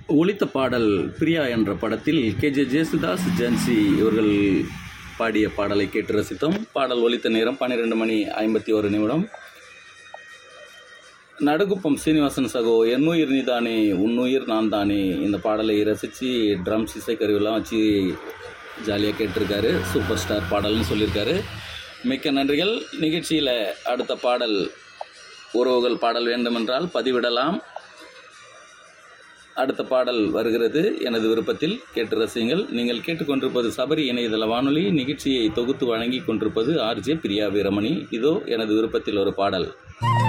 ஒலித்த பாடல் பிரியா என்ற படத்தில் கேஜே ஜேசுதாஸ் ஜென்சி இவர்கள் பாடிய பாடலை கேட்டு ரசித்தோம் பாடல் ஒலித்த நேரம் பன்னிரெண்டு மணி ஐம்பத்தி ஒரு நிமிடம் நடுகுப்பம் சீனிவாசன் சகோ என்னுயிர் நீதானே உன்னுயிர் நான் தானே இந்த பாடலை ரசித்து ட்ரம்ஸ் இசைக்கருவிலாம் வச்சு ஜாலியாக கேட்டிருக்காரு சூப்பர் ஸ்டார் பாடல்னு சொல்லியிருக்காரு மிக்க நன்றிகள் நிகழ்ச்சியில் அடுத்த பாடல் உறவுகள் பாடல் வேண்டுமென்றால் பதிவிடலாம் அடுத்த பாடல் வருகிறது எனது விருப்பத்தில் கேட்டு ரசியுங்கள் நீங்கள் கேட்டுக்கொண்டிருப்பது சபரி இணையதள வானொலி நிகழ்ச்சியை தொகுத்து வழங்கி கொண்டிருப்பது ஆர்ஜே பிரியா வீரமணி இதோ எனது விருப்பத்தில் ஒரு பாடல்